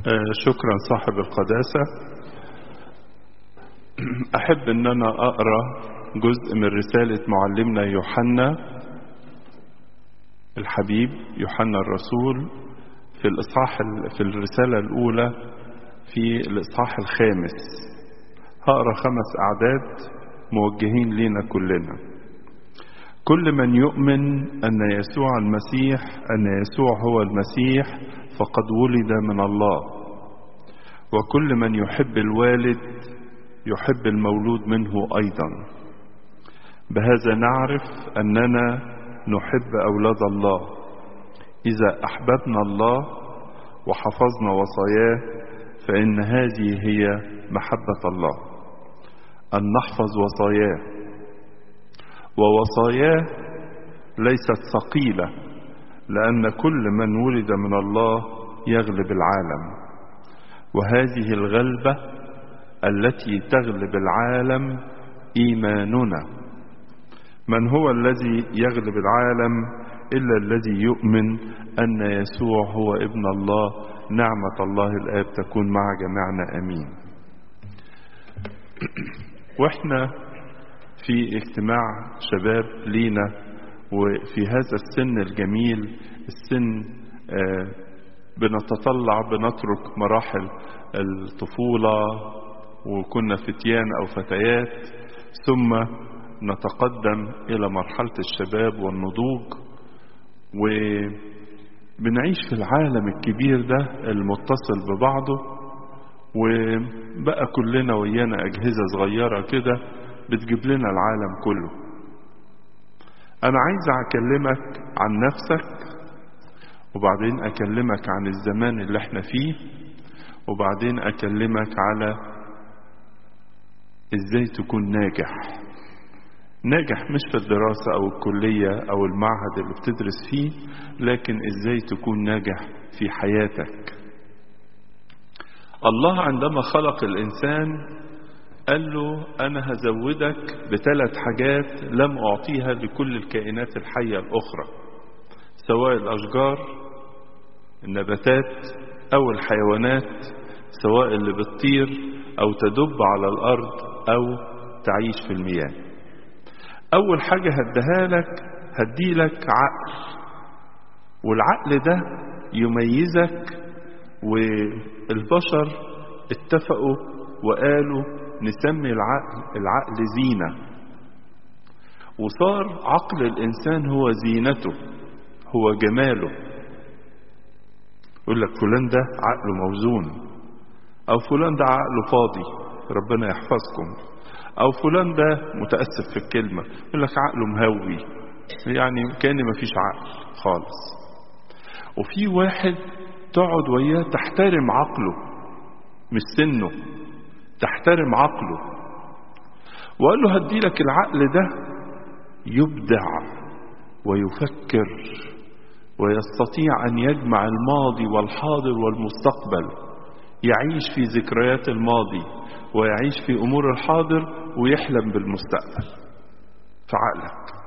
شكرا صاحب القداسة أحب أن أنا أقرأ جزء من رسالة معلمنا يوحنا الحبيب يوحنا الرسول في الإصحاح في الرسالة الأولى في الإصحاح الخامس هقرأ خمس أعداد موجهين لنا كلنا كل من يؤمن أن يسوع المسيح أن يسوع هو المسيح فقد ولد من الله وكل من يحب الوالد يحب المولود منه أيضا بهذا نعرف أننا نحب أولاد الله إذا أحببنا الله وحفظنا وصاياه فإن هذه هي محبة الله أن نحفظ وصاياه ووصاياه ليست ثقيلة لأن كل من ولد من الله يغلب العالم وهذه الغلبة التي تغلب العالم إيماننا من هو الذي يغلب العالم إلا الذي يؤمن أن يسوع هو ابن الله نعمة الله الآب تكون مع جميعنا أمين وإحنا في اجتماع شباب لينا وفي هذا السن الجميل السن آه بنتطلع بنترك مراحل الطفولة وكنا فتيان أو فتيات ثم نتقدم إلى مرحلة الشباب والنضوج وبنعيش في العالم الكبير ده المتصل ببعضه وبقى كلنا ويانا أجهزة صغيرة كده بتجيب لنا العالم كله أنا عايز أكلمك عن نفسك وبعدين أكلمك عن الزمان اللي احنا فيه وبعدين أكلمك على إزاي تكون ناجح ناجح مش في الدراسة أو الكلية أو المعهد اللي بتدرس فيه لكن إزاي تكون ناجح في حياتك الله عندما خلق الإنسان قال له أنا هزودك بثلاث حاجات لم أعطيها لكل الكائنات الحية الأخرى سواء الأشجار النباتات أو الحيوانات سواء اللي بتطير أو تدب على الأرض أو تعيش في المياه أول حاجة هديها لك هديلك عقل والعقل ده يميزك والبشر اتفقوا وقالوا نسمي العقل العقل زينة وصار عقل الإنسان هو زينته هو جماله يقول لك فلان ده عقله موزون أو فلان ده عقله فاضي ربنا يحفظكم أو فلان ده متأسف في الكلمة يقول لك عقله مهوي يعني كان ما فيش عقل خالص وفي واحد تقعد وياه تحترم عقله مش سنه تحترم عقله وقال له هدي لك العقل ده يبدع ويفكر ويستطيع أن يجمع الماضي والحاضر والمستقبل يعيش في ذكريات الماضي ويعيش في أمور الحاضر ويحلم بالمستقبل في عقلك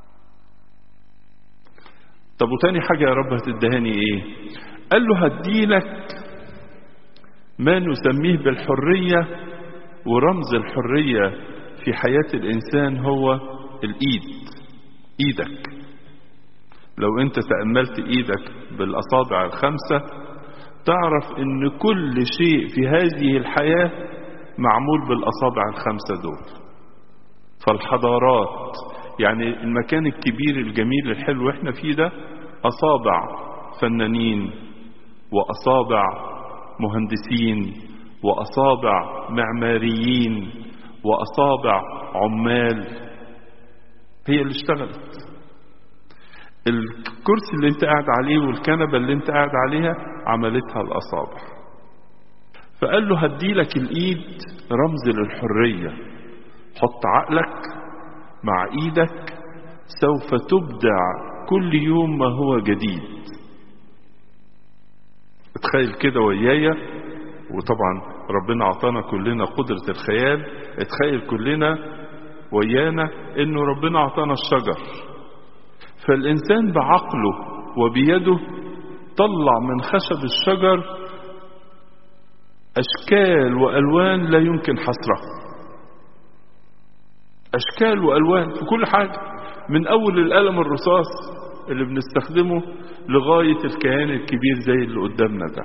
طب وتاني حاجة يا رب هتدهاني ايه قال له هديلك ما نسميه بالحرية ورمز الحرية في حياة الإنسان هو الإيد إيدك لو أنت تأملت إيدك بالأصابع الخمسة تعرف أن كل شيء في هذه الحياة معمول بالأصابع الخمسة دول فالحضارات يعني المكان الكبير الجميل الحلو احنا فيه ده أصابع فنانين وأصابع مهندسين وأصابع معماريين وأصابع عمال هي اللي اشتغلت الكرسي اللي انت قاعد عليه والكنبة اللي انت قاعد عليها عملتها الأصابع فقال له هديلك الإيد رمز للحرية حط عقلك مع إيدك سوف تبدع كل يوم ما هو جديد اتخيل كده ويايا وطبعا ربنا عطانا كلنا قدرة الخيال اتخيل كلنا ويانا انه ربنا عطانا الشجر فالانسان بعقله وبيده طلع من خشب الشجر أشكال وألوان لا يمكن حصرها أشكال وألوان في كل حاجة من أول القلم الرصاص اللي بنستخدمه لغاية الكيان الكبير زي اللي قدامنا ده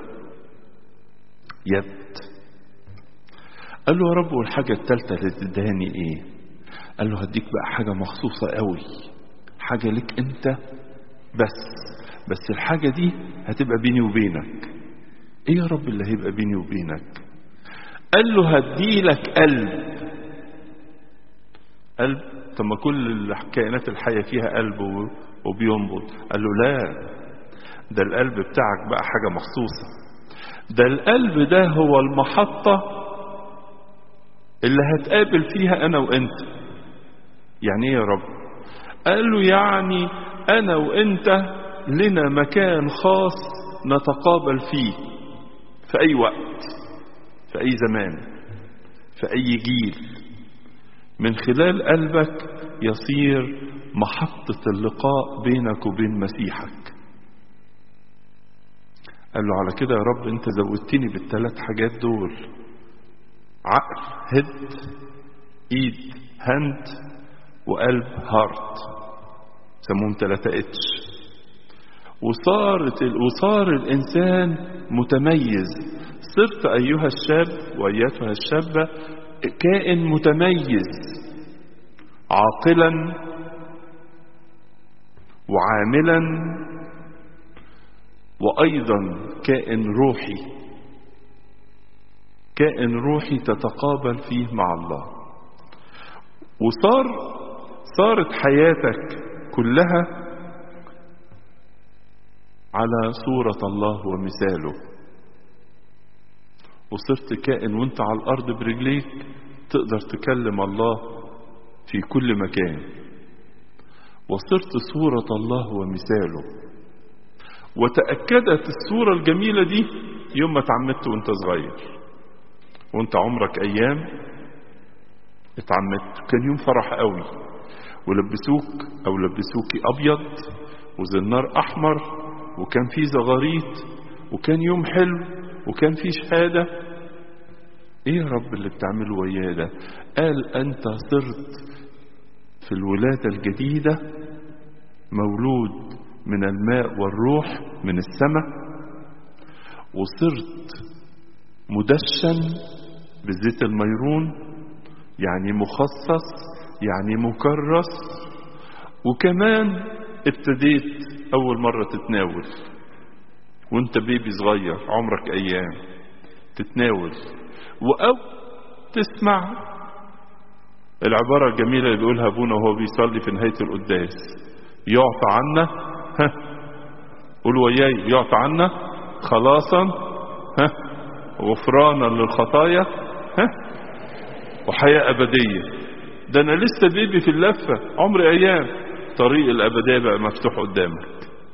يد قال له يا رب والحاجة التالتة اللي تدهني ايه قال له هديك بقى حاجة مخصوصة قوي حاجة لك انت بس بس الحاجة دي هتبقى بيني وبينك ايه يا رب اللي هيبقى بيني وبينك قال له هديلك قلب قلب طب ما كل الكائنات الحية فيها قلب وبينبض قال له لا ده القلب بتاعك بقى حاجة مخصوصة ده القلب ده هو المحطة اللي هتقابل فيها أنا وأنت يعني إيه يا رب قال له يعني أنا وأنت لنا مكان خاص نتقابل فيه في أي وقت في أي زمان في أي جيل من خلال قلبك يصير محطة اللقاء بينك وبين مسيحك قال له على كده يا رب انت زودتني بالثلاث حاجات دول عقل هد ايد هند وقلب هارت سموهم ثلاثة اتش وصارت وصار الانسان متميز صرت ايها الشاب وايتها الشابة كائن متميز عاقلا وعاملا وايضا كائن روحي كائن روحي تتقابل فيه مع الله وصار صارت حياتك كلها على صورة الله ومثاله وصرت كائن وانت على الارض برجليك تقدر تكلم الله في كل مكان وصرت صورة الله ومثاله وتأكدت الصورة الجميلة دي يوم ما اتعمدت وانت صغير وانت عمرك ايام اتعمدت كان يوم فرح قوي ولبسوك او لبسوكي ابيض وزنار احمر وكان فيه زغاريت وكان يوم حلو وكان فيه شهادة ايه يا رب اللي بتعمله وياه ده قال انت صرت في الولادة الجديدة مولود من الماء والروح من السماء وصرت مدشن بزيت الميرون يعني مخصص يعني مكرس وكمان ابتديت اول مرة تتناول وانت بيبي صغير عمرك ايام تتناول او تسمع العبارة الجميلة اللي بيقولها ابونا وهو بيصلي في نهاية القداس يعطى عنا ها قول وياي يعطى عنا خلاصا ها غفرانا للخطايا ها وحياة أبدية ده أنا لسه بيبي في اللفة عمري أيام طريق الأبدية بقى مفتوح قدامك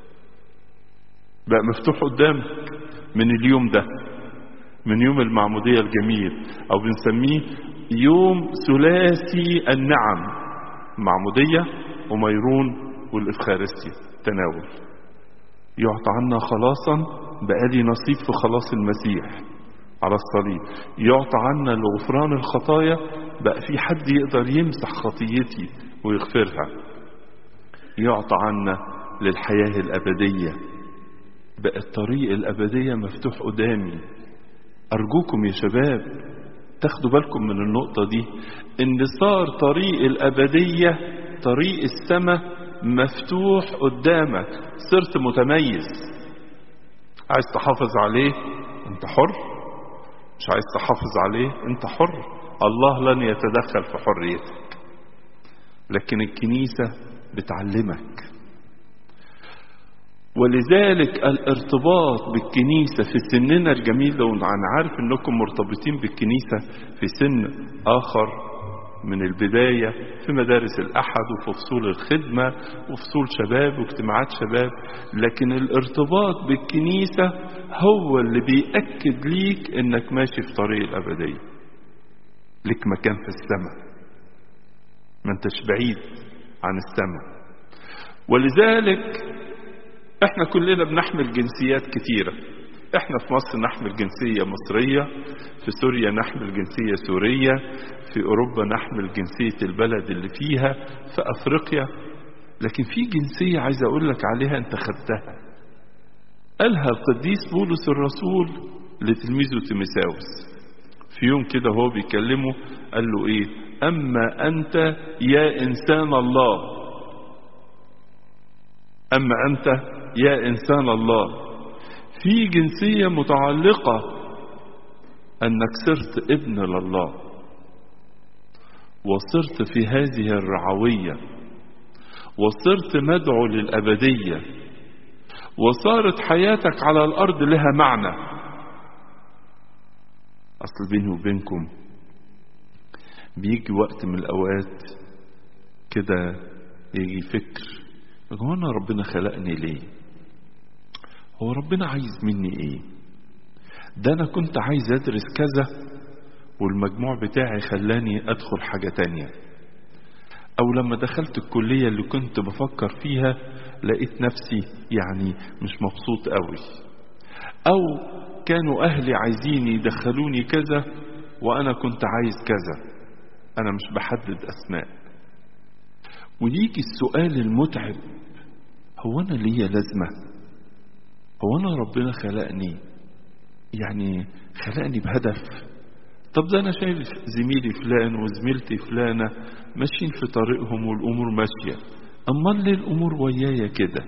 بقى مفتوح قدامك من اليوم ده من يوم المعمودية الجميل أو بنسميه يوم ثلاثي النعم معمودية وميرون والإفخارستيا تناول يعطى عنا خلاصا بقالي نصيب في خلاص المسيح على الصليب يعطى عنا لغفران الخطايا بقى في حد يقدر يمسح خطيتي ويغفرها يعطى عنا للحياة الأبدية بقى الطريق الأبدية مفتوح قدامي أرجوكم يا شباب تاخدوا بالكم من النقطة دي إن صار طريق الأبدية طريق السماء مفتوح قدامك صرت متميز عايز تحافظ عليه انت حر مش عايز تحافظ عليه انت حر الله لن يتدخل في حريتك لكن الكنيسة بتعلمك ولذلك الارتباط بالكنيسة في سننا الجميل ده وانا عارف انكم مرتبطين بالكنيسة في سن اخر من البداية في مدارس الأحد وفي فصول الخدمة وفصول شباب واجتماعات شباب لكن الارتباط بالكنيسة هو اللي بيأكد ليك انك ماشي في طريق الأبدية لك مكان في السماء ما انتش بعيد عن السماء ولذلك احنا كلنا بنحمل جنسيات كتيرة احنا في مصر نحمل جنسية مصرية في سوريا نحمل جنسية سورية في اوروبا نحمل جنسية البلد اللي فيها في افريقيا لكن في جنسية عايز اقول لك عليها انت خدتها قالها القديس بولس الرسول لتلميذه تيمساوس في يوم كده هو بيكلمه قال له ايه اما انت يا انسان الله اما انت يا انسان الله في جنسية متعلقة انك صرت ابن لله وصرت في هذه الرعوية وصرت مدعو للأبدية وصارت حياتك على الأرض لها معنى أصل بيني وبينكم بيجي وقت من الأوقات كده يجي فكر هو أنا ربنا خلقني ليه هو ربنا عايز مني ايه ده انا كنت عايز ادرس كذا والمجموع بتاعي خلاني ادخل حاجة تانية او لما دخلت الكلية اللي كنت بفكر فيها لقيت نفسي يعني مش مبسوط قوي او كانوا اهلي عايزين يدخلوني كذا وانا كنت عايز كذا انا مش بحدد اسماء ويجي السؤال المتعب هو انا ليا لازمه هو انا ربنا خلقني يعني خلقني بهدف طب ده انا شايف زميلي فلان وزميلتي فلانه ماشيين في طريقهم والامور ماشيه امال ليه الامور ويايا كده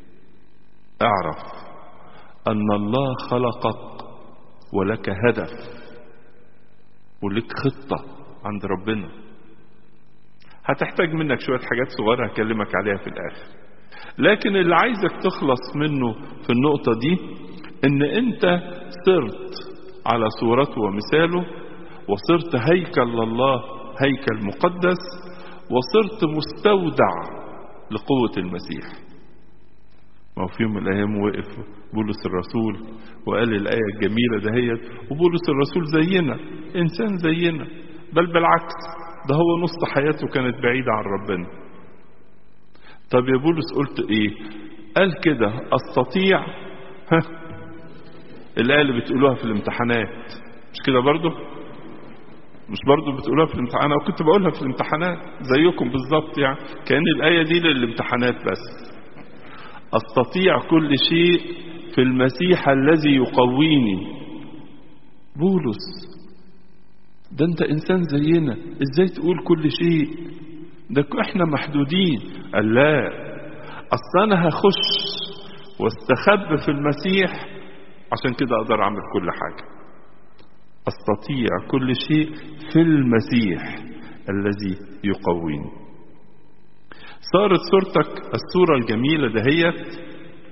اعرف ان الله خلقك ولك هدف ولك خطه عند ربنا هتحتاج منك شويه حاجات صغيره هكلمك عليها في الاخر لكن اللي عايزك تخلص منه في النقطة دي ان انت صرت على صورته ومثاله وصرت هيكل لله هيكل مقدس وصرت مستودع لقوة المسيح ما في يوم من الايام وقف بولس الرسول وقال الايه الجميله دهيت وبولس الرسول زينا انسان زينا بل بالعكس ده هو نص حياته كانت بعيده عن ربنا طب يا بولس قلت ايه قال كده استطيع ها الايه اللي بتقولوها في الامتحانات مش كده برضو مش برضو بتقولوها في الامتحانات انا كنت بقولها في الامتحانات زيكم بالظبط يعني كان الايه دي للامتحانات بس استطيع كل شيء في المسيح الذي يقويني بولس ده انت انسان زينا ازاي تقول كل شيء ده احنا محدودين قال لا اصل انا هخش واستخبى في المسيح عشان كده اقدر اعمل كل حاجه استطيع كل شيء في المسيح الذي يقويني صارت صورتك الصوره الجميله دهيت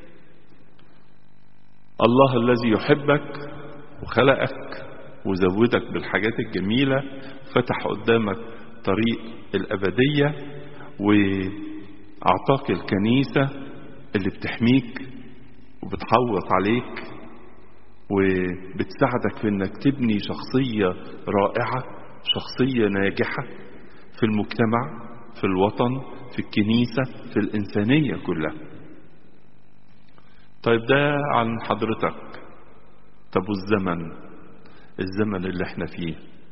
الله الذي يحبك وخلقك وزودك بالحاجات الجميله فتح قدامك طريق الأبدية وأعطاك الكنيسة اللي بتحميك وبتحوط عليك وبتساعدك في انك تبني شخصية رائعة شخصية ناجحة في المجتمع في الوطن في الكنيسة في الإنسانية كلها طيب ده عن حضرتك طب والزمن الزمن اللي احنا فيه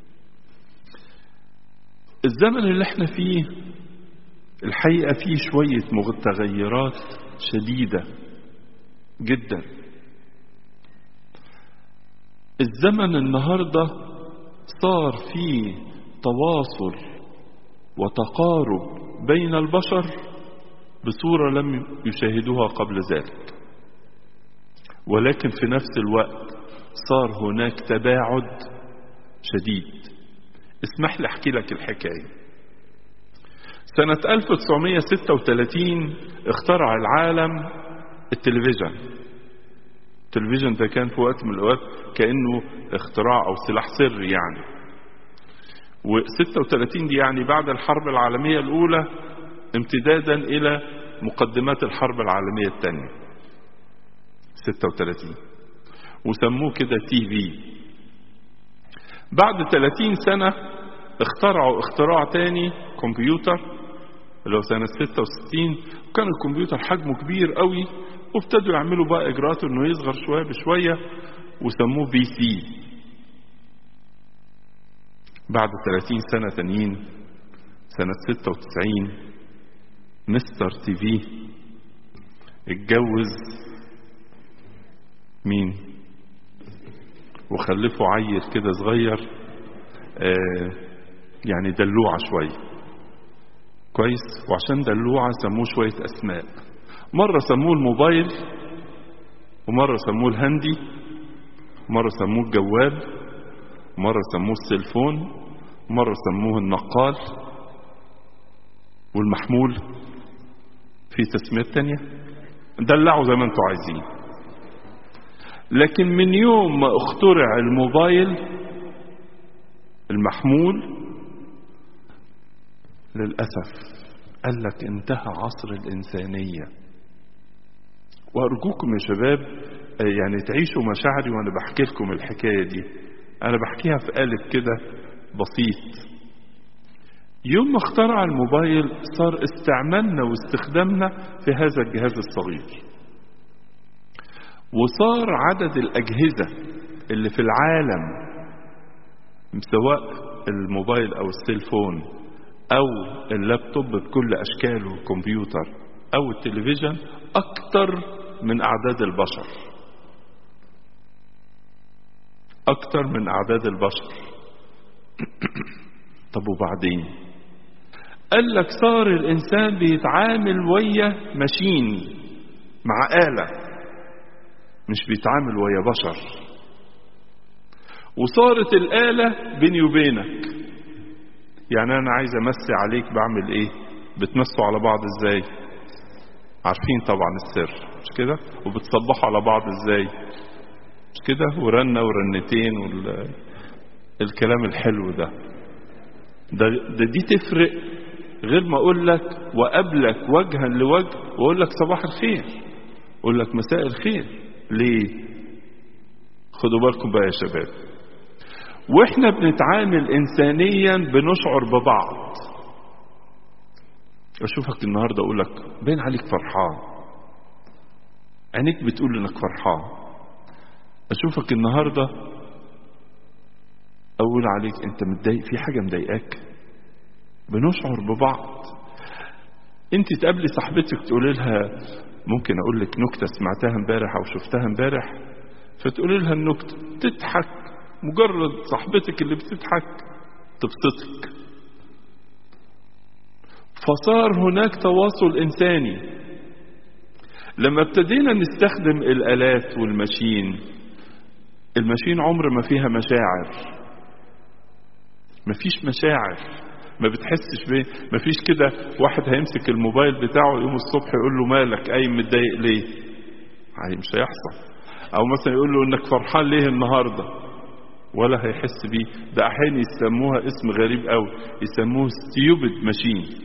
الزمن اللي احنا فيه الحقيقة فيه شوية متغيرات شديدة جدا الزمن النهاردة صار فيه تواصل وتقارب بين البشر بصورة لم يشاهدوها قبل ذلك ولكن في نفس الوقت صار هناك تباعد شديد اسمح لي احكي لك الحكاية سنة 1936 اخترع العالم التلفزيون التلفزيون ده كان في وقت من الاوقات كانه اختراع او سلاح سري يعني و36 دي يعني بعد الحرب العالميه الاولى امتدادا الى مقدمات الحرب العالميه الثانيه 36 وسموه كده تي في بعد 30 سنه اخترعوا اختراع تاني كمبيوتر اللي هو سنة 66 وكان الكمبيوتر حجمه كبير قوي وابتدوا يعملوا بقى إجراءاته إنه يصغر شوية بشوية وسموه بي سي بعد 30 سنة تانيين سنة 96 مستر تي في اتجوز مين وخلفوا عيل كده صغير آه يعني دلوعة شوية كويس وعشان دلوعة سموه شوية أسماء مرة سموه الموبايل ومرة سموه الهندي مرة سموه الجوال مرة سموه السلفون مرة سموه النقال والمحمول في تسميات تانية دلعوا زي ما انتوا عايزين لكن من يوم ما اخترع الموبايل المحمول للأسف قال لك انتهى عصر الإنسانية وأرجوكم يا شباب يعني تعيشوا مشاعري وأنا بحكي لكم الحكاية دي أنا بحكيها في قالب كده بسيط يوم ما اخترع الموبايل صار استعمالنا واستخدامنا في هذا الجهاز الصغير وصار عدد الأجهزة اللي في العالم سواء الموبايل أو السيلفون أو اللابتوب بكل أشكاله الكمبيوتر أو التلفزيون أكتر من أعداد البشر أكتر من أعداد البشر طب وبعدين قال لك صار الإنسان بيتعامل ويا ماشين مع آلة مش بيتعامل ويا بشر وصارت الآلة بيني وبينك يعني أنا عايز أمسي عليك بعمل إيه بتمسوا على بعض إزاي عارفين طبعا السر مش كده وبتصبحوا على بعض إزاي مش كده ورنة ورنتين وال... الكلام الحلو ده ده, ده دي تفرق غير ما اقول لك وقابلك وجها لوجه واقول لك صباح الخير اقول لك مساء الخير ليه خدوا بالكم بقى يا شباب واحنا بنتعامل انسانيا بنشعر ببعض اشوفك النهارده اقول لك باين عليك فرحان عينيك بتقول انك فرحان اشوفك النهارده اقول عليك انت متضايق في حاجه مضايقاك بنشعر ببعض انت تقابلي صاحبتك تقولي لها ممكن اقول لك نكته سمعتها امبارح او شفتها امبارح فتقولي لها النكته تضحك مجرد صاحبتك اللي بتضحك تبسطك فصار هناك تواصل انساني لما ابتدينا نستخدم الالات والماشين الماشين عمر ما فيها مشاعر مفيش مشاعر ما بتحسش بيه مفيش كده واحد هيمسك الموبايل بتاعه يوم الصبح يقول له مالك قايم متضايق ليه هي مش هيحصل او مثلا يقول له انك فرحان ليه النهارده ولا هيحس بيه ده احيانا يسموها اسم غريب قوي يسموه ستيوبد ماشين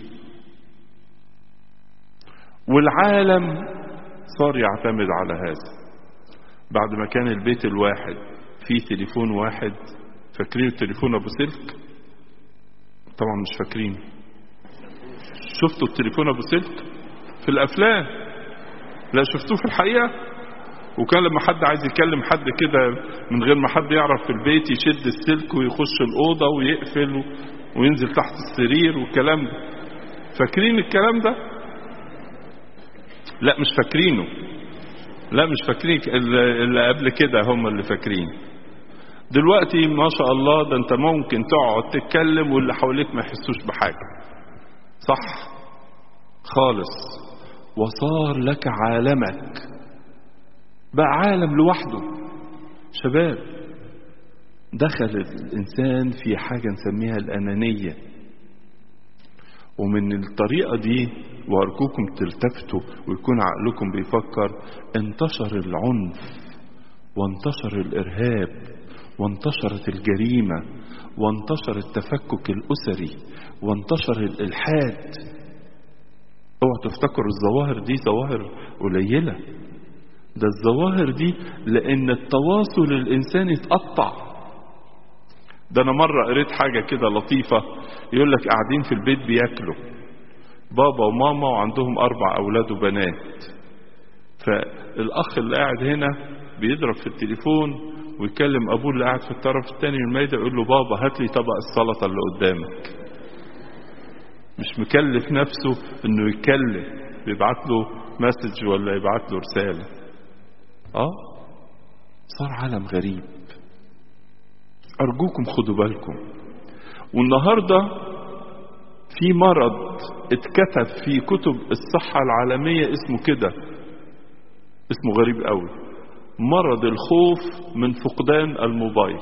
والعالم صار يعتمد على هذا بعد ما كان البيت الواحد فيه تليفون واحد فاكرين التليفون ابو سلك طبعا مش فاكرين شفتوا التليفون ابو سلك في الافلام لا شفتوه في الحقيقه وكان لما حد عايز يكلم حد كده من غير ما حد يعرف في البيت يشد السلك ويخش الاوضه ويقفل وينزل تحت السرير والكلام ده فاكرين الكلام ده لا مش فاكرينه لا مش فاكرين اللي قبل كده هم اللي فاكرين دلوقتي ما شاء الله ده انت ممكن تقعد تتكلم واللي حواليك ما يحسوش بحاجة صح خالص وصار لك عالمك بقى عالم لوحده شباب دخل الإنسان في حاجة نسميها الأنانية ومن الطريقة دي وأرجوكم تلتفتوا ويكون عقلكم بيفكر انتشر العنف وانتشر الإرهاب وانتشرت الجريمة وانتشر التفكك الأسري وانتشر الإلحاد اوعوا تفتكروا الظواهر دي ظواهر قليلة ده الظواهر دي لأن التواصل الإنساني اتقطع ده أنا مرة قريت حاجة كده لطيفة يقول لك قاعدين في البيت بياكلوا بابا وماما وعندهم أربع أولاد وبنات فالأخ اللي قاعد هنا بيضرب في التليفون ويكلم أبوه اللي قاعد في الطرف الثاني من الميدة يقول له بابا هات لي طبق السلطة اللي قدامك مش مكلف نفسه انه يتكلم بيبعت له مسج ولا يبعت له رسالة اه صار عالم غريب أرجوكم خدوا بالكم والنهاردة في مرض اتكتب في كتب الصحة العالمية اسمه كده اسمه غريب قوي مرض الخوف من فقدان الموبايل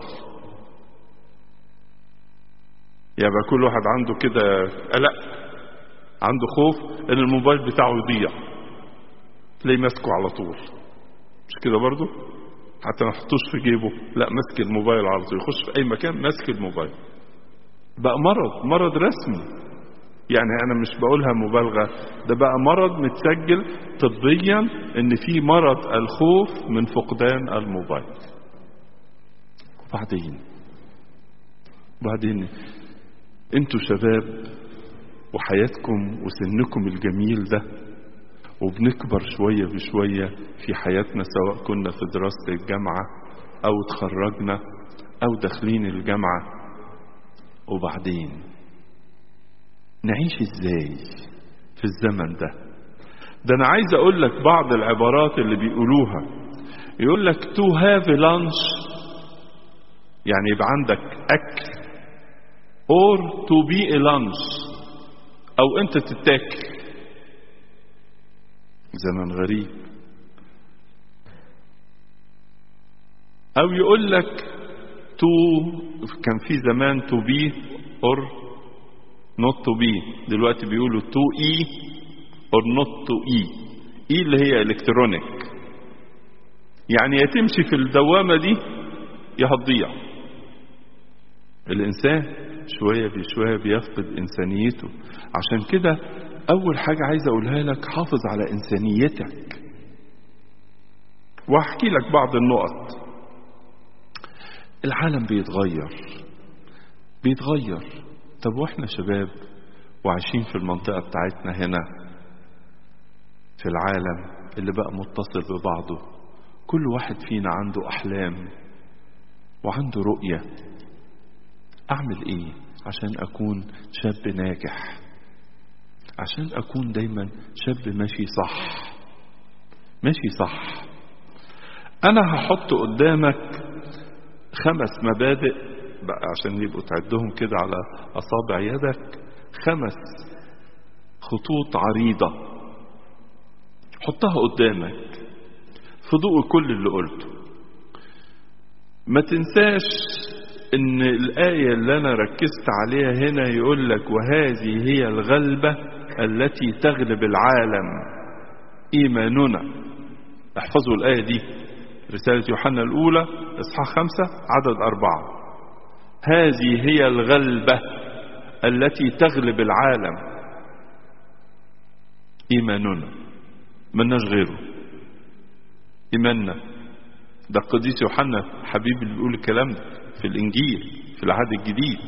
يبقى كل واحد عنده كده قلق عنده خوف ان الموبايل بتاعه يضيع تلاقيه ماسكه على طول مش كده برضه حتى ما يحطوش في جيبه لا ماسك الموبايل على طول يخش في اي مكان ماسك الموبايل بقى مرض مرض رسمي يعني انا مش بقولها مبالغه ده بقى مرض متسجل طبيا ان في مرض الخوف من فقدان الموبايل وبعدين وبعدين انتوا شباب وحياتكم وسنكم الجميل ده وبنكبر شوية بشوية في حياتنا سواء كنا في دراسة الجامعة أو اتخرجنا أو داخلين الجامعة وبعدين نعيش ازاي في الزمن ده ده أنا عايز أقول لك بعض العبارات اللي بيقولوها يقول لك to have a lunch يعني يبقى عندك أكل or to be a lunch أو أنت تتاكل زمن غريب او يقول لك تو كان في زمان تو بي اور نوت تو بي دلوقتي بيقولوا تو اي اور نوت تو اي اي اللي هي الكترونيك يعني يا تمشي في الدوامه دي يا هتضيع الانسان شويه بشويه بيفقد انسانيته عشان كده أول حاجة عايز أقولها لك حافظ على إنسانيتك وأحكي لك بعض النقط العالم بيتغير بيتغير طب وإحنا شباب وعايشين في المنطقة بتاعتنا هنا في العالم اللي بقى متصل ببعضه كل واحد فينا عنده أحلام وعنده رؤية أعمل إيه عشان أكون شاب ناجح عشان أكون دايما شاب ماشي صح ماشي صح أنا هحط قدامك خمس مبادئ بقى عشان يبقوا تعدهم كده على أصابع يدك خمس خطوط عريضة حطها قدامك في ضوء كل اللي قلته ما تنساش ان الآية اللي أنا ركزت عليها هنا يقول لك وهذه هي الغلبة التي تغلب العالم إيماننا احفظوا الآية دي رسالة يوحنا الأولى إصحاح خمسة عدد أربعة هذه هي الغلبة التي تغلب العالم إيماننا ملناش غيره إيماننا ده القديس يوحنا حبيبي اللي بيقول الكلام ده في الإنجيل في العهد الجديد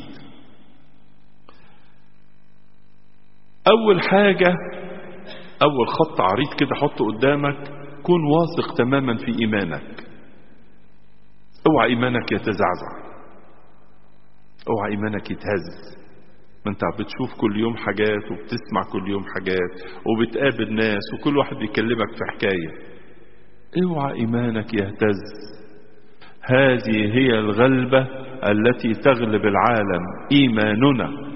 أول حاجة أول خط عريض كده حطه قدامك كن واثق تماما في إيمانك اوعى إيمانك يتزعزع اوعى إيمانك يتهز ما انت بتشوف كل يوم حاجات وبتسمع كل يوم حاجات وبتقابل ناس وكل واحد بيكلمك في حكاية اوعى إيمانك يهتز هذه هي الغلبة التي تغلب العالم إيماننا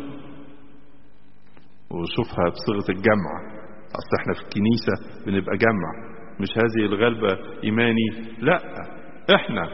وشوفها بصيغة الجمع أصل احنا في الكنيسة بنبقى جمع مش هذه الغلبة إيماني لا احنا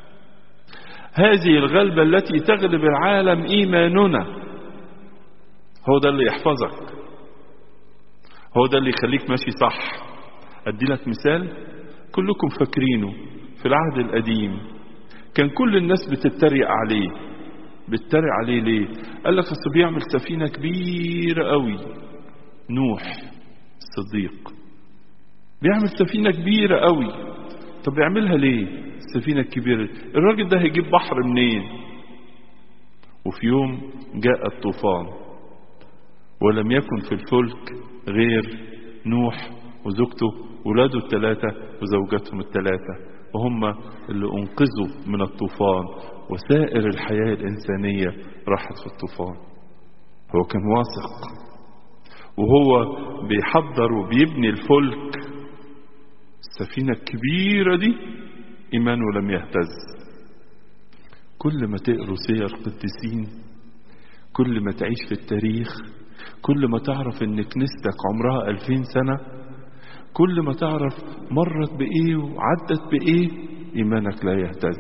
هذه الغلبة التي تغلب العالم إيماننا هو ده اللي يحفظك هو ده اللي يخليك ماشي صح أدي لك مثال كلكم فاكرينه في العهد القديم كان كل الناس بتتريق عليه بتتريق عليه ليه قال لك اصل بيعمل سفينة كبيرة قوي نوح الصديق بيعمل سفينة كبيرة قوي طب بيعملها ليه السفينة الكبيرة الراجل ده هيجيب بحر منين وفي يوم جاء الطوفان ولم يكن في الفلك غير نوح وزوجته ولاده الثلاثة وزوجاتهم الثلاثة وهم اللي انقذوا من الطوفان وسائر الحياة الإنسانية راحت في الطوفان هو كان واثق وهو بيحضر وبيبني الفلك السفينة الكبيرة دي إيمانه لم يهتز كل ما تقروا سير قديسين كل ما تعيش في التاريخ كل ما تعرف ان كنيستك عمرها ألفين سنة كل ما تعرف مرت بإيه وعدت بإيه إيمانك لا يهتز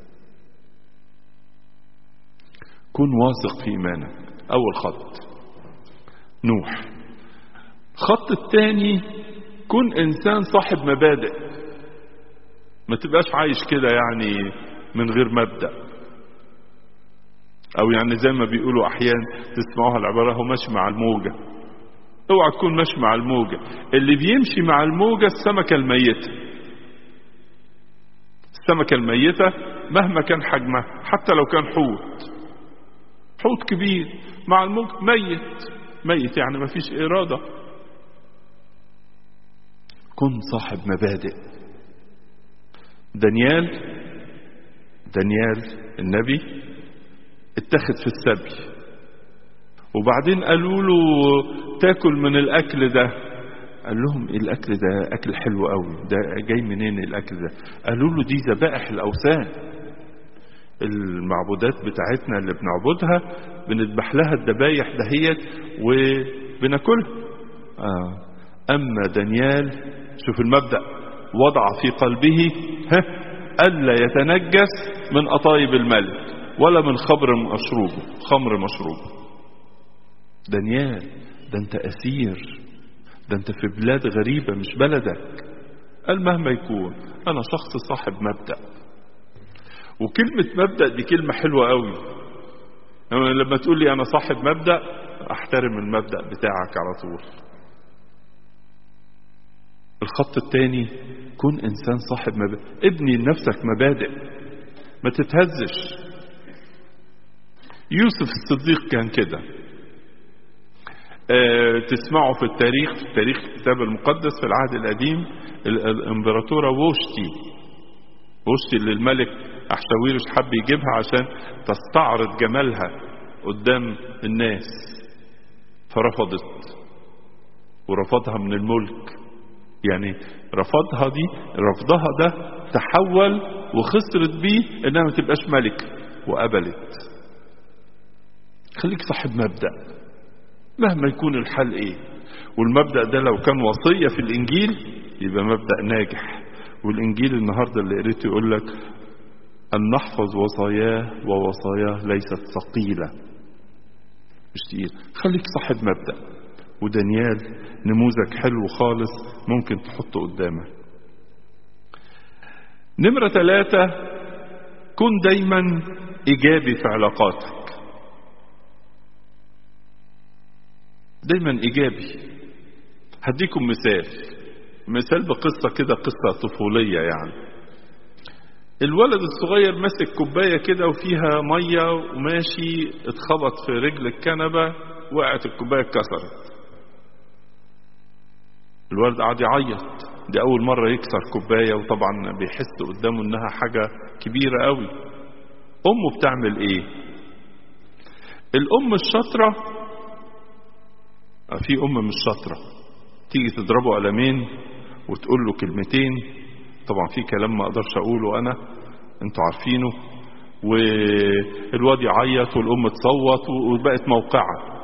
كن واثق في إيمانك أول خط نوح الخط الثاني كن إنسان صاحب مبادئ ما تبقاش عايش كده يعني من غير مبدأ أو يعني زي ما بيقولوا أحيان تسمعوها العبارة هو ماشي مع الموجة اوعى تكون ماشي مع الموجة اللي بيمشي مع الموجة السمكة الميتة السمكة الميتة مهما كان حجمها حتى لو كان حوت حوت كبير مع الموج ميت ميت يعني ما فيش إرادة كن صاحب مبادئ دانيال دانيال النبي اتخذ في السبي وبعدين قالوا له تاكل من الاكل ده قال لهم ايه الاكل ده اكل حلو قوي ده جاي منين الاكل ده قالوا له دي ذبائح الاوثان المعبودات بتاعتنا اللي بنعبدها بنذبح لها الذبايح دهيت وبناكلها آه. اما دانيال شوف المبدا وضع في قلبه ها الا يتنجس من قطايب الملك ولا من خمر مشروبه خمر مشروبه دانيال ده انت اسير ده انت في بلاد غريبة مش بلدك قال مهما يكون انا شخص صاحب مبدأ وكلمة مبدأ دي كلمة حلوة قوي لما تقول لي انا صاحب مبدأ احترم المبدأ بتاعك على طول الخط الثاني كن انسان صاحب مبادئ ابني لنفسك مبادئ ما تتهزش يوسف الصديق كان كده أه تسمعوا في التاريخ في تاريخ الكتاب المقدس في العهد القديم الامبراطورة ووشتي ووشتي اللي الملك أحشاويرش حب يجيبها عشان تستعرض جمالها قدام الناس فرفضت ورفضها من الملك يعني رفضها دي رفضها ده تحول وخسرت بيه انها ما تبقاش ملك وقبلت خليك صاحب مبدأ مهما يكون الحال ايه والمبدأ ده لو كان وصية في الانجيل يبقى مبدأ ناجح والانجيل النهاردة اللي قريته يقول لك ان نحفظ وصاياه ووصاياه ليست ثقيلة مش تقيل خليك صاحب مبدأ ودانيال نموذج حلو خالص ممكن تحطه قدامك نمرة ثلاثة كن دايما إيجابي في علاقاتك دايما إيجابي هديكم مثال مثال بقصة كده قصة طفولية يعني الولد الصغير ماسك كوباية كده وفيها مية وماشي اتخبط في رجل الكنبة وقعت الكوباية اتكسرت الولد قعد يعيط دي أول مرة يكسر كوباية وطبعا بيحس قدامه إنها حاجة كبيرة قوي أمه بتعمل إيه؟ الأم الشاطرة في أم مش شاطرة تيجي تضربه قلمين وتقول له كلمتين طبعا في كلام ما أقدرش أقوله أنا أنتوا عارفينه والواد يعيط والأم تصوت وبقت موقعة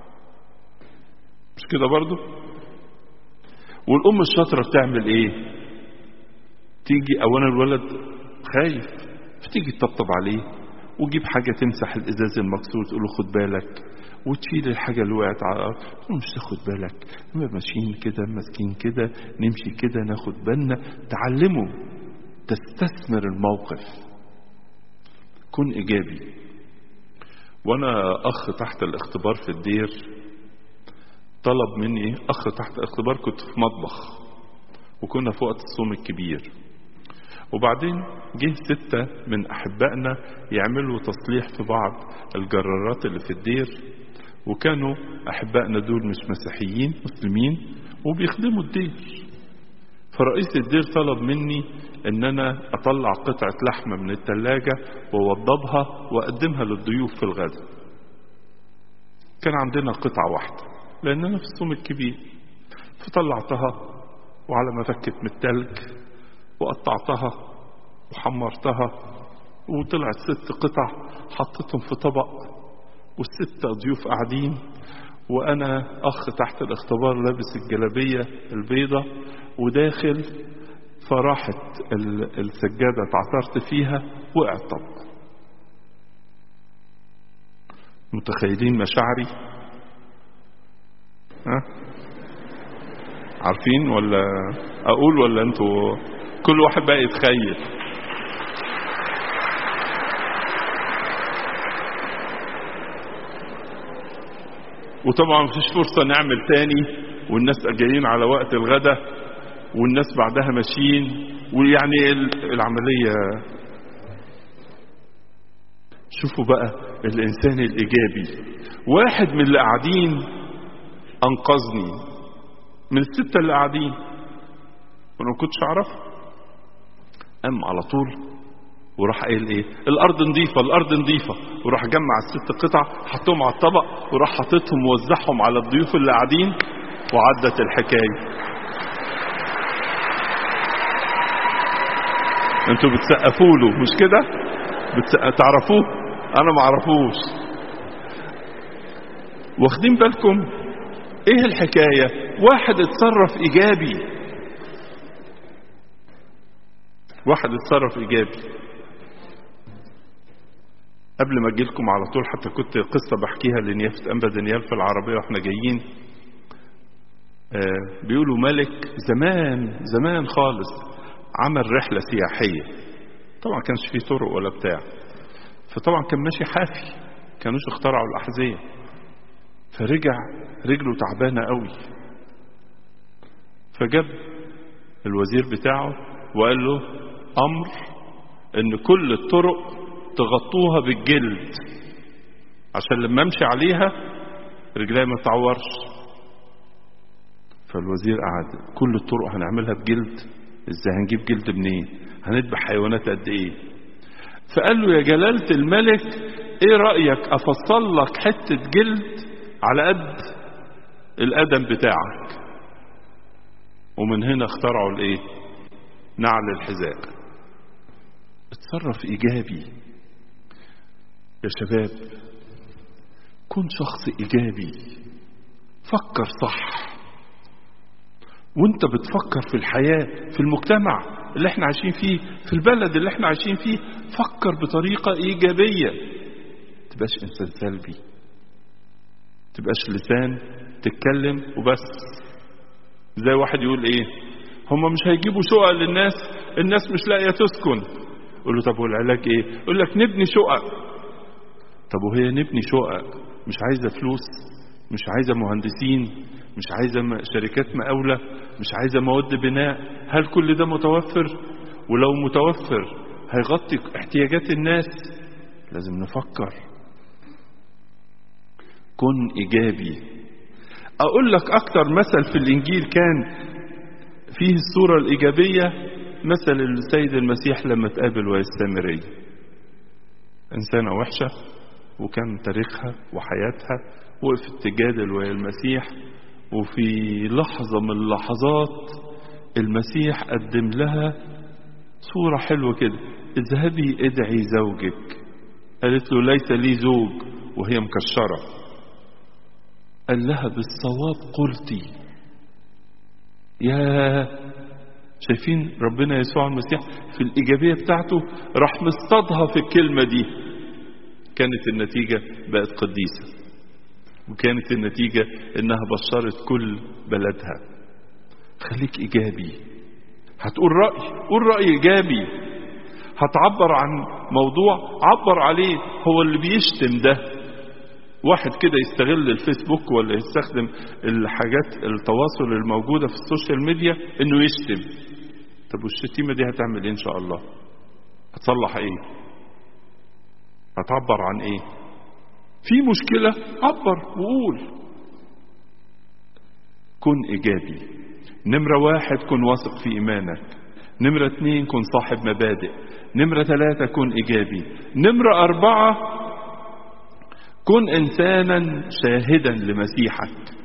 مش كده برضو والأم الشاطرة بتعمل إيه تيجي أولا الولد خايف فتيجي تطبطب عليه وتجيب حاجة تمسح الإزاز المكسور تقول له خد بالك وتشيل الحاجة اللي وقعت على الأرض مش تاخد بالك نبقى ماشيين كده ماسكين كده نمشي كده ناخد بالنا تعلمه تستثمر الموقف كن إيجابي وأنا أخ تحت الاختبار في الدير طلب مني أخ تحت الاختبار كنت في مطبخ وكنا في وقت الصوم الكبير وبعدين جه ستة من أحبائنا يعملوا تصليح في بعض الجرارات اللي في الدير وكانوا أحبائنا دول مش مسيحيين مسلمين وبيخدموا الدير فرئيس الدير طلب مني ان انا اطلع قطعة لحمة من التلاجة ووضبها واقدمها للضيوف في الغداء كان عندنا قطعة واحدة لاننا في الصوم الكبير فطلعتها وعلى ما فكت من التلج وقطعتها وحمرتها وطلعت ست قطع حطيتهم في طبق والستة ضيوف قاعدين وانا اخ تحت الاختبار لابس الجلابية البيضة وداخل فراحت السجادة اتعثرت فيها وقع الطبق متخيلين مشاعري ها عارفين ولا اقول ولا انتوا كل واحد بقى يتخيل وطبعا مفيش فرصة نعمل تاني والناس جايين على وقت الغدا والناس بعدها ماشيين ويعني العملية شوفوا بقى الإنسان الإيجابي واحد من اللي قاعدين أنقذني من الستة اللي قاعدين وأنا ما كنتش أعرفه قام على طول وراح قايل ايه الارض نظيفه الارض نظيفه وراح جمع الست قطع حطهم على الطبق وراح حاططهم ووزعهم على الضيوف اللي قاعدين وعدت الحكايه انتوا بتسقفوا له مش كده بتسقف تعرفوه انا ما اعرفوش واخدين بالكم ايه الحكايه واحد اتصرف ايجابي واحد اتصرف ايجابي قبل ما اجي لكم على طول حتى كنت قصة بحكيها لنيافة أنبا دانيال في العربية واحنا جايين آه بيقولوا ملك زمان زمان خالص عمل رحلة سياحية طبعا كانش فيه طرق ولا بتاع فطبعا كان ماشي حافي كانوش اخترعوا الأحذية فرجع رجله تعبانة قوي فجاب الوزير بتاعه وقال له أمر ان كل الطرق تغطوها بالجلد عشان لما امشي عليها رجلي ما تعورش فالوزير قعد كل الطرق هنعملها بجلد ازاي هنجيب جلد منين هنذبح حيوانات قد ايه فقال له يا جلالة الملك ايه رأيك افصل لك حتة جلد على قد القدم بتاعك ومن هنا اخترعوا الايه نعل الحذاء اتصرف ايجابي يا شباب كن شخص ايجابي فكر صح وانت بتفكر في الحياة في المجتمع اللي احنا عايشين فيه في البلد اللي احنا عايشين فيه فكر بطريقة ايجابية تبقاش انسان سلبي تبقاش لسان تتكلم وبس زي واحد يقول ايه هما مش هيجيبوا شقق للناس الناس مش لاقيه تسكن قول له طب والعلاج ايه يقول لك نبني شقق طب وهي نبني شقق مش عايزه فلوس مش عايزه مهندسين مش عايزه شركات مقاوله مش عايزه مواد بناء هل كل ده متوفر ولو متوفر هيغطي احتياجات الناس لازم نفكر كن ايجابي اقول لك اكتر مثل في الانجيل كان فيه الصورة الايجابية مثل السيد المسيح لما تقابل وهي السامرية انسانة وحشة وكان تاريخها وحياتها وقفت تجادل وهي المسيح وفي لحظة من اللحظات المسيح قدم لها صورة حلوة كده اذهبي ادعي زوجك قالت له ليس لي زوج وهي مكشرة قال لها بالصواب قلتي يا شايفين ربنا يسوع المسيح في الإيجابية بتاعته راح مصطادها في الكلمة دي كانت النتيجة بقت قديسة وكانت النتيجة انها بشرت كل بلدها خليك ايجابي هتقول رأي قول رأي ايجابي هتعبر عن موضوع عبر عليه هو اللي بيشتم ده واحد كده يستغل الفيسبوك ولا يستخدم الحاجات التواصل الموجودة في السوشيال ميديا انه يشتم طب والشتيمة دي هتعمل ايه ان شاء الله هتصلح ايه هتعبر عن ايه في مشكلة عبر وقول كن إيجابي نمرة واحد كن واثق في إيمانك نمرة اتنين كن صاحب مبادئ نمرة ثلاثة كن إيجابي نمرة أربعة كن إنسانا شاهدا لمسيحك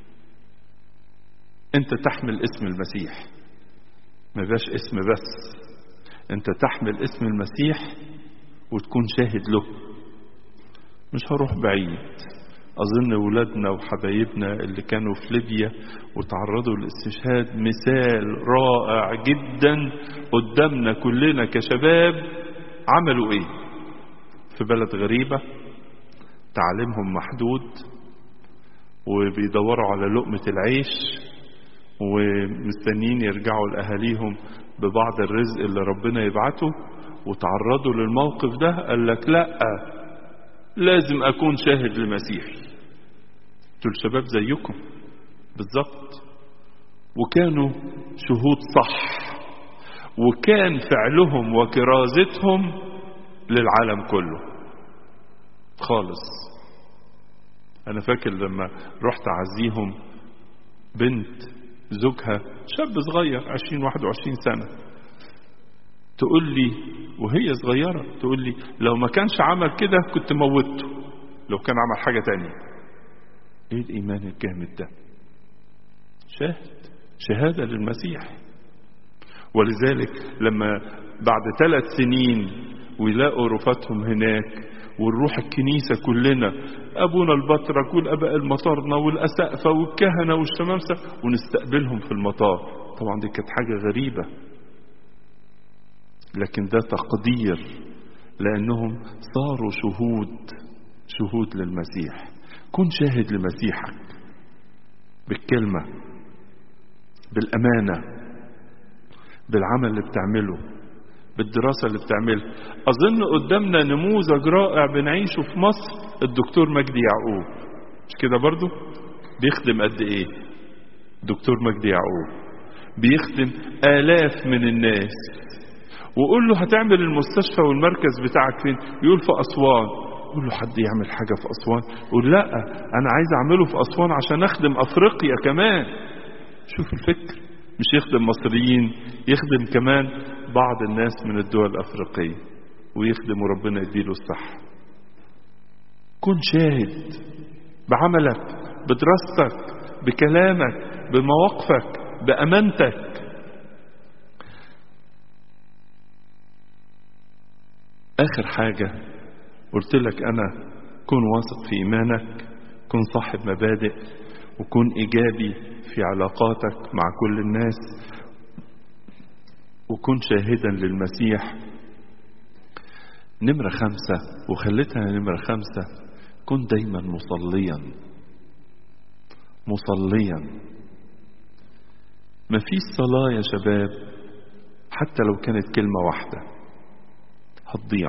أنت تحمل اسم المسيح ما بقاش اسم بس أنت تحمل اسم المسيح وتكون شاهد له مش هروح بعيد أظن ولادنا وحبايبنا اللي كانوا في ليبيا وتعرضوا للاستشهاد مثال رائع جدا قدامنا كلنا كشباب عملوا ايه في بلد غريبة تعليمهم محدود وبيدوروا على لقمة العيش ومستنيين يرجعوا لأهاليهم ببعض الرزق اللي ربنا يبعته وتعرضوا للموقف ده قال لك لا لازم أكون شاهد لمسيحي دول شباب زيكم بالظبط وكانوا شهود صح وكان فعلهم وكرازتهم للعالم كله خالص انا فاكر لما رحت اعزيهم بنت زوجها شاب صغير 20 21 سنه تقول لي وهي صغيرة تقول لي لو ما كانش عمل كده كنت موته لو كان عمل حاجة تانية ايه الايمان الجامد ده شاهد شهادة للمسيح ولذلك لما بعد ثلاث سنين ويلاقوا رفاتهم هناك ونروح الكنيسة كلنا أبونا البطرك والأباء المطارنة والأسقفة والكهنة والشمامسة ونستقبلهم في المطار طبعا دي كانت حاجة غريبة لكن ده تقدير لأنهم صاروا شهود شهود للمسيح كن شاهد لمسيحك بالكلمة بالأمانة بالعمل اللي بتعمله بالدراسة اللي بتعملها أظن قدامنا نموذج رائع بنعيشه في مصر الدكتور مجدي يعقوب مش كده برضو بيخدم قد ايه دكتور مجدي يعقوب بيخدم آلاف من الناس وقول له هتعمل المستشفى والمركز بتاعك فين يقول في أسوان يقول له حد يعمل حاجة في أسوان يقول لا أنا عايز أعمله في أسوان عشان أخدم أفريقيا كمان شوف الفكر مش يخدم مصريين يخدم كمان بعض الناس من الدول الأفريقية ويخدم وربنا يديله الصحة كن شاهد بعملك بدراستك بكلامك بمواقفك بأمانتك آخر حاجة قلت لك أنا كن واثق في إيمانك كن صاحب مبادئ وكن إيجابي في علاقاتك مع كل الناس وكن شاهدا للمسيح نمرة خمسة وخليتها نمرة خمسة كن دايما مصليا مصليا ما فيش صلاة يا شباب حتى لو كانت كلمة واحدة هتضيع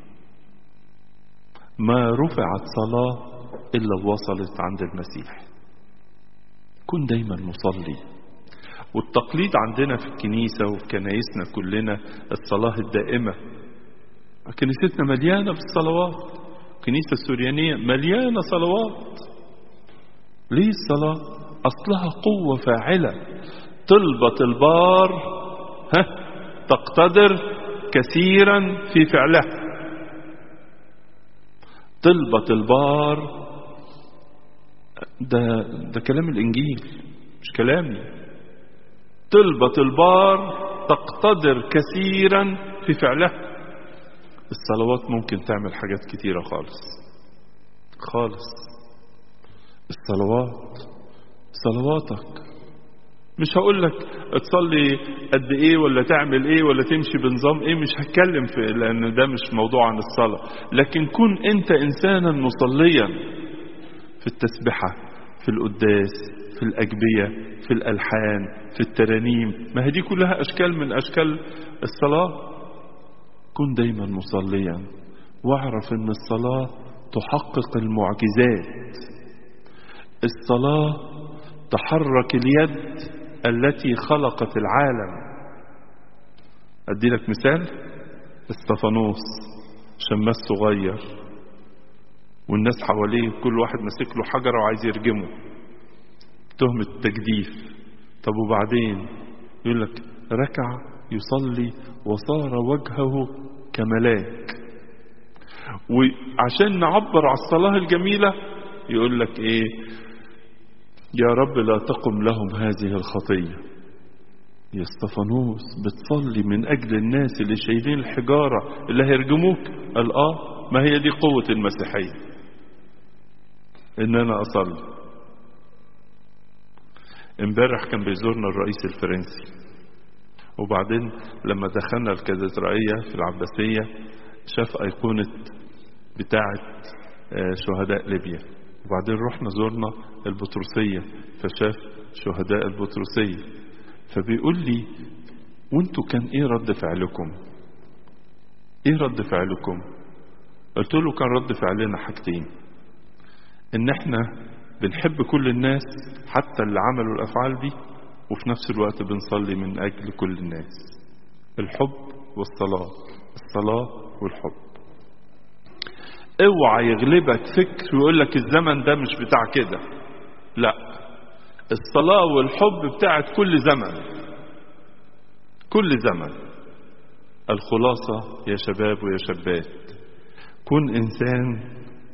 ما رفعت صلاة إلا وصلت عند المسيح كن دايما مصلي والتقليد عندنا في الكنيسة وفي كنايسنا كلنا الصلاة الدائمة كنيستنا مليانة بالصلوات الكنيسة السوريانية مليانة صلوات ليه الصلاة أصلها قوة فاعلة طلبة البار ها تقتدر كثيرا في فعلها طلبة البار ده ده كلام الإنجيل مش كلامي طلبة البار تقتدر كثيرا في فعلها الصلوات ممكن تعمل حاجات كتيرة خالص خالص الصلوات صلواتك مش هقول لك تصلي قد ايه ولا تعمل ايه ولا تمشي بنظام ايه مش هتكلم في لان ده مش موضوع عن الصلاة لكن كن انت انسانا مصليا في التسبحة في القداس في الأجبية في الألحان في الترانيم ما هي دي كلها أشكال من أشكال الصلاة كن دايما مصليا واعرف ان الصلاة تحقق المعجزات الصلاة تحرك اليد التي خلقت العالم ادي لك مثال استفانوس شماس صغير والناس حواليه كل واحد ماسك له حجرة وعايز يرجمه تهمة تجديف طب وبعدين يقول لك ركع يصلي وصار وجهه كملاك وعشان نعبر على الصلاة الجميلة يقول لك ايه يا رب لا تقم لهم هذه الخطية يا استفانوس بتصلي من أجل الناس اللي شايلين الحجارة اللي هيرجموك قال آه ما هي دي قوة المسيحية إن أنا أصلي امبارح كان بيزورنا الرئيس الفرنسي وبعدين لما دخلنا الكاتدرائية في العباسية شاف أيقونة بتاعة شهداء ليبيا وبعدين رحنا زورنا البطرسية فشاف شهداء البطرسية فبيقول لي وانتوا كان ايه رد فعلكم ايه رد فعلكم قلت له كان رد فعلنا حاجتين ان احنا بنحب كل الناس حتى اللي عملوا الافعال دي وفي نفس الوقت بنصلي من اجل كل الناس الحب والصلاة الصلاة والحب اوعى يغلبك فكر ويقول لك الزمن ده مش بتاع كده لا الصلاة والحب بتاعت كل زمن كل زمن الخلاصة يا شباب ويا شابات كن إنسان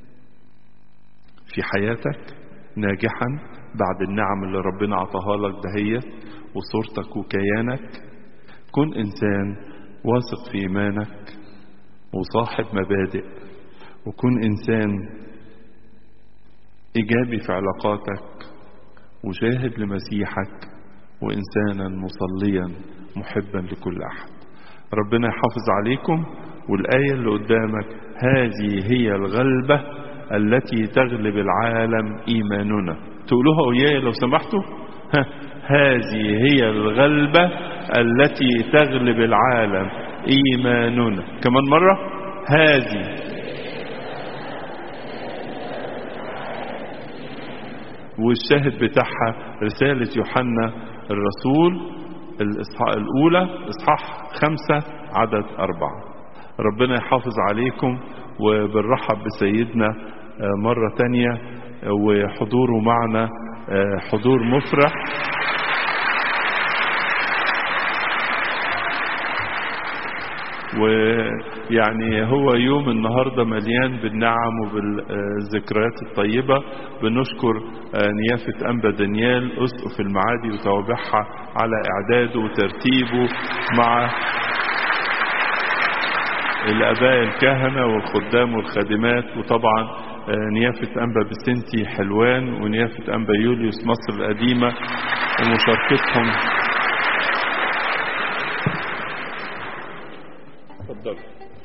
في حياتك ناجحا بعد النعم اللي ربنا عطاها لك دهيت وصورتك وكيانك كن إنسان واثق في إيمانك وصاحب مبادئ وكن إنسان إيجابي في علاقاتك وجاهد لمسيحك وإنسانا مصليا محبا لكل أحد ربنا يحافظ عليكم والآية اللي قدامك هذه هي الغلبة التي تغلب العالم إيماننا تقولوها وياي لو سمحتوا ها هذه هي الغلبة التي تغلب العالم إيماننا كمان مرة هذه والشاهد بتاعها رسالة يوحنا الرسول الإصحاح الأولى إصحاح خمسة عدد أربعة ربنا يحافظ عليكم وبنرحب بسيدنا مرة تانية وحضوره معنا حضور مفرح ويعني هو يوم النهاردة مليان بالنعم وبالذكريات الطيبة بنشكر نيافة أنبا دانيال أسقف المعادي وتوابعها على إعداده وترتيبه مع الآباء الكهنة والخدام والخادمات وطبعا نيافة أنبا بسنتي حلوان ونيافة أنبا يوليوس مصر القديمة ومشاركتهم اتفضل